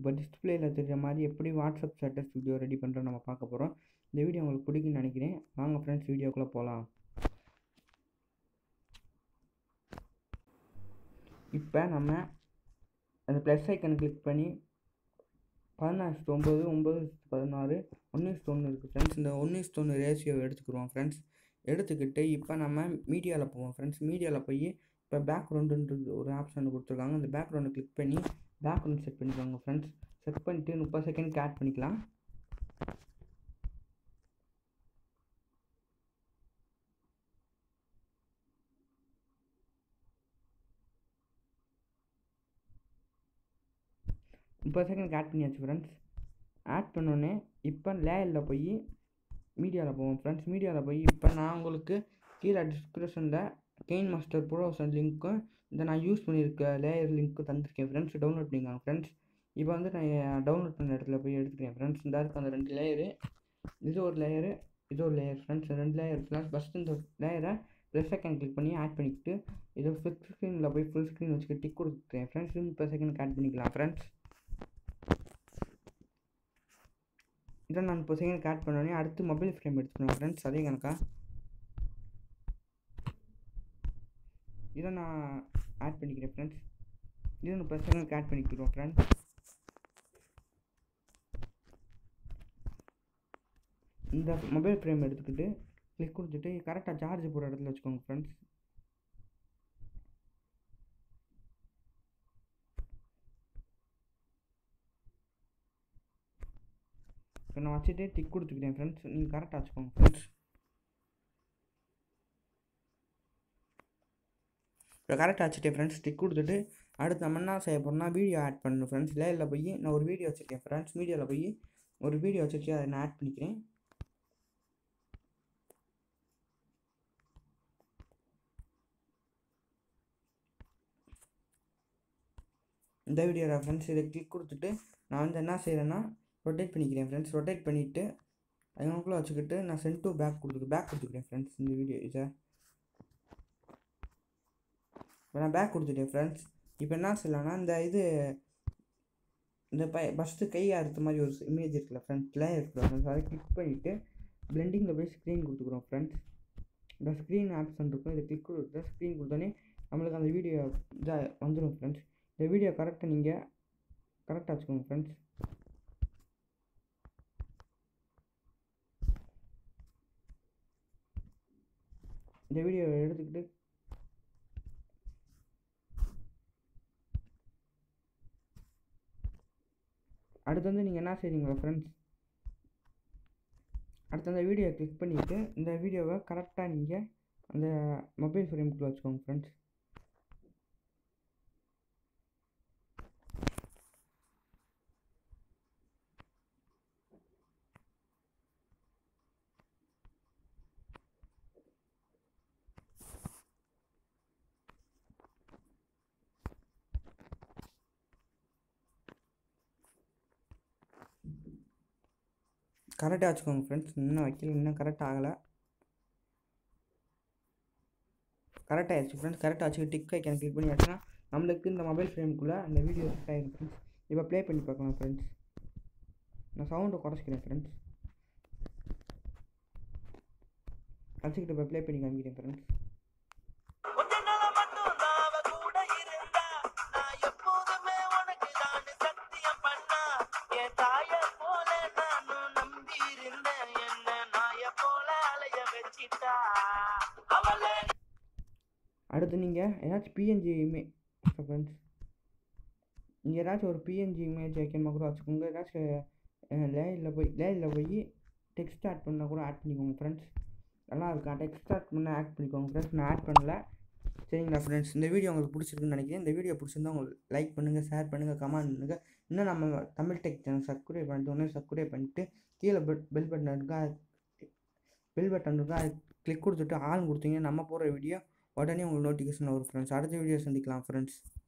இப்போ டிஸ்பிளேயில் தெரிகிற மாதிரி எப்படி வாட்ஸ்அப் ஸ்டேட்டஸ் வீடியோ ரெடி பண்ணுறோம் நம்ம பார்க்க போகிறோம் இந்த வீடியோ உங்களுக்கு பிடிக்கும்னு நினைக்கிறேன் வாங்க ஃப்ரெண்ட்ஸ் வீடியோக்குள்ளே போகலாம் இப்போ நம்ம அந்த ப்ளஸ் ஐக்கன் கிளிக் பண்ணி பதினாறு ஒம்பது ஒம்பது பதினாறு ஒன்று ஒன்று இருக்குது ஃப்ரெண்ட்ஸ் இந்த ஒன்று ஒன்று ரேஷியோ எடுத்துக்கிடுவோம் ஃப்ரெண்ட்ஸ் எடுத்துக்கிட்டு இப்போ நம்ம மீடியாவில் போவோம் ஃப்ரெண்ட்ஸ் மீடியாவில் போய் இப்போ பேக்ரவுண்டுன்றது ஒரு ஆப்ஷன் கொடுத்துருக்காங்க அந்த பேக்ரவுண்டை கிளிக் பண்ணி பேக்ரவுண்ட் செட் பண்ணிக்கோங்க ஃப்ரெண்ட்ஸ் செட் பண்ணிட்டு முப்பது செகண்ட்க்கு ஆட் பண்ணிக்கலாம் முப்பது செகண்ட் ஆட் பண்ணியாச்சு ஃப்ரெண்ட்ஸ் ஆட் பண்ணோன்னே இப்போ லேயரில் போய் மீடியாவில் போவோம் ஃப்ரெண்ட்ஸ் மீடியாவில் போய் இப்போ நான் உங்களுக்கு கீழே டிஸ்கிரிப்ஷனில் கெயின் மாஸ்டர் ப்ரோசன் லிங்க்கும் இந்த நான் யூஸ் பண்ணியிருக்க லேயர் லிங்க்கும் தந்திருக்கேன் ஃப்ரெண்ட்ஸ் டவுன்லோட் பண்ணிக்கோங்க ஃப்ரெண்ட்ஸ் இப்போ வந்து நான் டவுன்லோட் பண்ண இடத்துல போய் எடுத்துக்கிறேன் ஃப்ரெண்ட்ஸ் இந்த இருக்க அந்த ரெண்டு லேயரு இது ஒரு லேயரு இது ஒரு லேயர் ஃப்ரெண்ட்ஸ் ரெண்டு லேயர் ஃப்ரெண்ட்ஸ் ஃபஸ்ட்டு இந்த லேயரை ப்ளஸ் செகண்ட் கிளிக் பண்ணி ஆட் பண்ணிக்கிட்டு இதை ஃபுல் ஸ்க்ரீனில் போய் ஃபுல் ஸ்க்ரீன் வச்சுக்கிட்டு டிக் கொடுத்துட்டேன் ஃப்ரெண்ட்ஸ் முப்பது செகண்ட் ஆட் பண்ணிக்கலாம் ஃப்ரெண்ட்ஸ் இதை நான் முப்பது செகண்ட் ஆட் பண்ணோடனே அடுத்து மொபைல் ஃப்ரேம் எடுத்துக்கணும் ஃப்ரெண்ட்ஸ் அதே கணக்கா இதை நான் ஆட் பண்ணிக்கிறேன் ஃப்ரெண்ட்ஸ் இதை முப்பது செகண்ட் ஆட் பண்ணிக்கிறோம் ஃப்ரெண்ட்ஸ் இந்த மொபைல் ஃப்ரேம் எடுத்துக்கிட்டு கிளிக் கொடுத்துட்டு கரெக்டாக சார்ஜ் போடுற இடத்துல வச்சுக்கோங்க ஃப்ரெண்ட்ஸ் இப்போ நான் வச்சுட்டு டிக் கொடுத்துக்கிறேன் ஃப்ரெண்ட்ஸ் நீங்கள் கரெக்டாக வச்சுக்கோங்க ஃப்ரெண்ட்ஸ் இப்போ கரெக்டாக வச்சுட்டேன் ஃப்ரெண்ட்ஸ் டிக் கொடுத்துட்டு அடுத்து நம்ம என்ன செய்ய போகிறோம்னா வீடியோ ஆட் பண்ணணும் ஃப்ரெண்ட்ஸ் லேயரில் போய் நான் ஒரு வீடியோ வச்சுருக்கேன் ஃப்ரெண்ட்ஸ் மீடியாவில் போய் ஒரு வீடியோ வச்சுருக்கேன் அதை நான் ஆட் பண்ணிக்கிறேன் இந்த வீடியோ ரெஃபரன்ஸ் இதை கிளிக் கொடுத்துட்டு நான் வந்து என்ன செய்கிறேன்னா ரொட்டேட் பண்ணிக்கிறேன் ஃப்ரெண்ட்ஸ் ரொட்டேட் பண்ணிவிட்டு அதுக்குள்ளே வச்சுக்கிட்டு நான் சென்ட் டு பேக் கொடுத்துக்கு பேக் கொடுத்துக்கிறேன் ஃப்ரெண்ட்ஸ் இந்த வீடியோ இதை இப்போ நான் பேக் கொடுத்துட்டேன் ஃப்ரெண்ட்ஸ் இப்போ என்ன செய்யலாம்னா இந்த இது இந்த ப ஃபஸ்ட்டு கை அறுத்த மாதிரி ஒரு இமேஜ் இருக்குல்ல ஃப்ரெண்ட்ஸில் இருக்குல்ல ஃப்ரெண்ட்ஸ் அதை கிளிக் பண்ணிவிட்டு பிளெண்டிங்கில் போய் ஸ்க்ரீன் கொடுத்துக்குறோம் ஃப்ரெண்ட்ஸ் இந்த ஸ்க்ரீன் ஆப்ஷன் இருக்கும் இதை கிளிக் கொடுத்து ஸ்க்ரீன் கொடுத்தோன்னே நம்மளுக்கு அந்த வீடியோ இதாக வந்துடும் ஃப்ரெண்ட்ஸ் இந்த வீடியோ கரெக்டாக நீங்கள் கரெக்டாக வச்சுக்கோங்க ஃப்ரெண்ட்ஸ் இந்த வீடியோ எடுத்துக்கிட்டு அடுத்து வந்து நீங்கள் என்ன செய்றீங்களா ஃப்ரெண்ட்ஸ் அடுத்து அந்த வீடியோ கிளிக் பண்ணிவிட்டு இந்த வீடியோவை கரெக்டாக நீங்கள் அந்த மொபைல் ஃப்ரேம்குள்ளே வச்சுக்கோங்க ஃப்ரெண்ட்ஸ் கரெக்டாக வச்சுக்கோங்க ஃப்ரெண்ட்ஸ் இன்னும் வைக்கல இன்னும் கரெக்ட் ஆகலை கரெக்டாக ஆயிடுச்சு ஃப்ரெண்ட்ஸ் கரெக்டாக வச்சுக்கிட்டு டிக் ஐக்கன் கிளிக் பண்ணி வச்சுன்னா நம்மளுக்கு இந்த மொபைல் ஃப்ரேமுக்குள்ளே அந்த வீடியோ செட் ஆகிடும் ஃப்ரெண்ட்ஸ் இப்போ ப்ளே பண்ணி பார்க்கலாம் ஃப்ரெண்ட்ஸ் நான் சவுண்டை குறைச்சிக்கிறேன் ஃப்ரெண்ட்ஸ் வச்சுக்கிட்டு இப்போ ப்ளே பண்ணி காமிக்கிறேன் ஃப்ரெண்ட்ஸ் உன்னால மட்டும் நான் அவ கூட இருந்தா நான் எப்போதுமே உனக்கு தான் சத்தியம் பண்ணா என் தாய போல நானும் நம்பி இருந்தேன் என்ன நாய போல அலைய வச்சிட்டா அவளை அடுத்து நீங்கள் ஏதாச்சும் பிஎன்ஜி இமே ஃப்ரெண்ட்ஸ் நீங்கள் ஏதாச்சும் ஒரு பிஎன்ஜி இமேஜ் வைக்கணுமா கூட வச்சுக்கோங்க ஏதாச்சும் லேயில் போய் லேயில் போய் டெக்ஸ்ட் ஆட் பண்ணால் கூட ஆட் பண்ணிக்கோங்க ஃப்ரெண்ட்ஸ் நல்லா இருக்கும் டெக்ஸ்ட் ஆட் பண்ண ஆட் பண்ணிக்கோங்க ஃப்ரெண்ட்ஸ் நான் ஆட் பண்ணல சரிங்களா ஃப்ரெண்ட்ஸ் இந்த வீடியோ உங்களுக்கு பிடிச்சிருக்குன்னு நினைக்கிறேன் இந்த வீடியோ பிடிச்சிருந்தா உங்களுக்கு லைக் பண்ணுங்கள் ஷேர் பண்ணுங்கள் கமெண்ட் பண்ணுங்கள் இன்னும் நம்ம தமிழ் டெக் சேனல் சப்ஸ்கிரைப் பண்ணிட்டு உடனே சப்ஸ்கிரைப் பண்ணிட்டு கீழே பெல் பெல் பட்டன் இருக்கா பெல் பட்டன் இருக்கா அது கிளிக் கொடுத்துட்டு ஆள் கொடுத்தீங்கன்னா நம்ம போடுற வீடியோ உடனே உங்களுக்கு நோட்டிஃபிகேஷன் வரும் ஃப்ரெண்ட்ஸ் அடுத்த வீடியோ சந்திக்கலாம் ஃப்ரெண்ட்ஸ்